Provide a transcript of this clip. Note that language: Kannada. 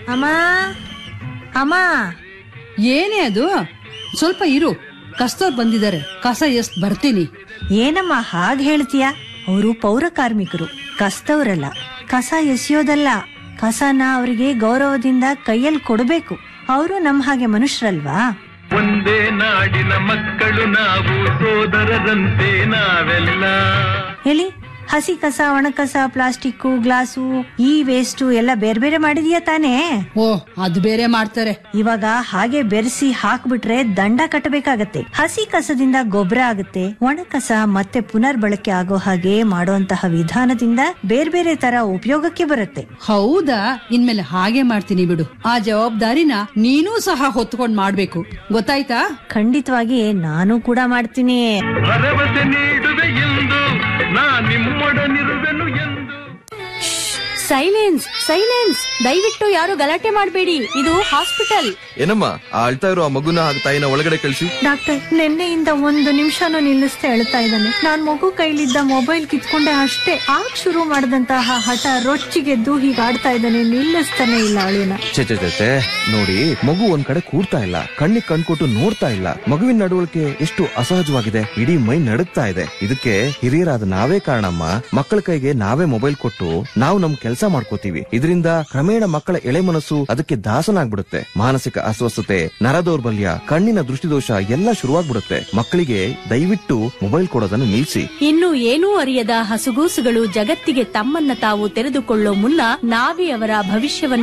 ಅಮ್ಮ ಅಮ್ಮ ಏನೇ ಅದು ಸ್ವಲ್ಪ ಇರು ಕಸ್ತೋರ್ ಬಂದಿದ್ದಾರೆ ಕಸ ಎಷ್ಟ್ ಬರ್ತೀನಿ ಏನಮ್ಮ ಹಾಗ್ ಹೇಳ್ತೀಯ ಅವರು ಪೌರ ಕಾರ್ಮಿಕರು ಕಸ್ತವ್ರಲ್ಲ ಕಸ ಎಸೆಯೋದಲ್ಲ ಕಸನ ಅವರಿಗೆ ಗೌರವದಿಂದ ಕೈಯಲ್ಲಿ ಕೊಡಬೇಕು ಅವರು ನಮ್ ಹಾಗೆ ಮನುಷ್ಯರಲ್ವಾ ಒಂದೇ ನಾಡಿನ ಮಕ್ಕಳು ನಾವು ಸೋದರರಂತೆ ನಾವೆಲ್ಲ ಹೇಳಿ ಹಸಿ ಕಸ ಒಣ ಕಸ ಪ್ಲಾಸ್ಟಿಕ್ ಗ್ಲಾಸು ಈ ವೇಸ್ಟ್ ಎಲ್ಲ ಬೇರೆ ಬೇರೆ ಮಾಡಿದೀಯ ತಾನೇ ಓ ಅದು ಬೇರೆ ಮಾಡ್ತಾರೆ ಇವಾಗ ಹಾಗೆ ಬೆರೆಸಿ ಹಾಕ್ಬಿಟ್ರೆ ದಂಡ ಕಟ್ಟಬೇಕಾಗತ್ತೆ ಹಸಿ ಕಸದಿಂದ ಗೊಬ್ಬರ ಆಗುತ್ತೆ ಒಣ ಕಸ ಮತ್ತೆ ಪುನರ್ಬಳಕೆ ಆಗೋ ಹಾಗೆ ಮಾಡುವಂತಹ ವಿಧಾನದಿಂದ ಬೇರೆ ಬೇರೆ ತರ ಉಪಯೋಗಕ್ಕೆ ಬರುತ್ತೆ ಹೌದಾ ಇನ್ಮೇಲೆ ಹಾಗೆ ಮಾಡ್ತೀನಿ ಬಿಡು ಆ ಜವಾಬ್ದಾರಿನ ನೀನೂ ಸಹ ಹೊತ್ಕೊಂಡ್ ಮಾಡ್ಬೇಕು ಗೊತ್ತಾಯ್ತಾ ಖಂಡಿತವಾಗಿ ನಾನು ಕೂಡ ಮಾಡ್ತೀನಿ ಭರವಸೆ ನೀಡುವೆ ಎಂದು ನಾ ನಿಮ್ಮೊಡನಿರುವೆನು ಎಂದು ಸೈಲೆನ್ಸ್ ಸೈಲೆನ್ಸ್ ದಯವಿಟ್ಟು ಯಾರು ಗಲಾಟೆ ಮಾಡಬೇಡಿ ಇದು ಹಾಸ್ಪಿಟಲ್ ಏನಮ್ಮ ಆ ಅಳ್ತಾ ಇರೋ ಆ ಮಗುನ ಹಾಗೆ ತಾಯಿನ ಒಳಗಡೆ ಕಳಿಸಿ ಡಾಕ್ಟರ್ ನಿನ್ನೆಯಿಂದ ಒಂದು ನಿಮಿಷನೂ ನಿಲ್ಲಿಸ್ತಾ ಹೇಳ್ತಾ ಇದ್ದಾನೆ ನಾನ್ ಮಗು ಕೈಲಿದ್ದ ಮೊಬೈಲ್ ಕಿತ್ಕೊಂಡೆ ಅಷ್ಟೇ ಆಗ ಶುರು ಮಾಡಿದಂತಹ ಹಠ ರೊಚ್ಚಿಗೆದ್ದು ಹೀಗೆ ಆಡ್ತಾ ಇದ್ದಾನೆ ನಿಲ್ಲಿಸ್ತಾನೆ ಇಲ್ಲ ಅಳಿನ ಚೆ ಚೆ ಚೆ, ಚೆ ನೋಡಿ ಮಗು ಒಂದ್ ಕಡೆ ಕೂರ್ತಾ ಇಲ್ಲ ಕಣ್ಣಿಗೆ ಕಣ್ಕೊಟ್ಟು ನೋಡ್ತಾ ಇಲ್ಲ ಮಗುವಿನ ನಡವಳಿಕೆ ಎಷ್ಟು ಅಸಹಜವಾಗಿದೆ ಇಡೀ ಮೈ ನಡುಗ್ತಾ ಇದೆ ಇದಕ್ಕೆ ಹಿರಿಯರಾದ ನಾವೇ ಕಾರಣಮ್ಮ ಮಕ್ಕಳ ಕೈಗೆ ನಾವೇ ಮೊಬೈಲ್ ಕೊಟ್ಟು ನಾವು ನಮ್ ಕೆಲಸ ಮಾಡ್ಕೋತೀವಿ ಇದರಿಂದ ಕ್ರಮೇಣ ಮಕ್ಕಳ ಎಳೆ ಮನಸ್ಸು ಅದಕ್ಕೆ ದಾಸನಾಗ್ಬಿಡುತ್ತೆ ಮಾನಸಿಕ ಅಸ್ವಸ್ಥತೆ ನರ ದೌರ್ಬಲ್ಯ ಕಣ್ಣಿನ ದೃಷ್ಟಿದೋಷ ಎಲ್ಲ ಶುರುವಾಗ್ಬಿಡುತ್ತೆ ಮಕ್ಕಳಿಗೆ ದಯವಿಟ್ಟು ಮೊಬೈಲ್ ಕೊಡೋದನ್ನು ನಿಲ್ಸಿ ಇನ್ನು ಏನೂ ಅರಿಯದ ಹಸುಗೂಸುಗಳು ಜಗತ್ತಿಗೆ ತಮ್ಮನ್ನ ತಾವು ತೆರೆದುಕೊಳ್ಳೋ ಮುನ್ನ ನಾವೇ ಅವರ ಭವಿಷ್ಯವನ್ನ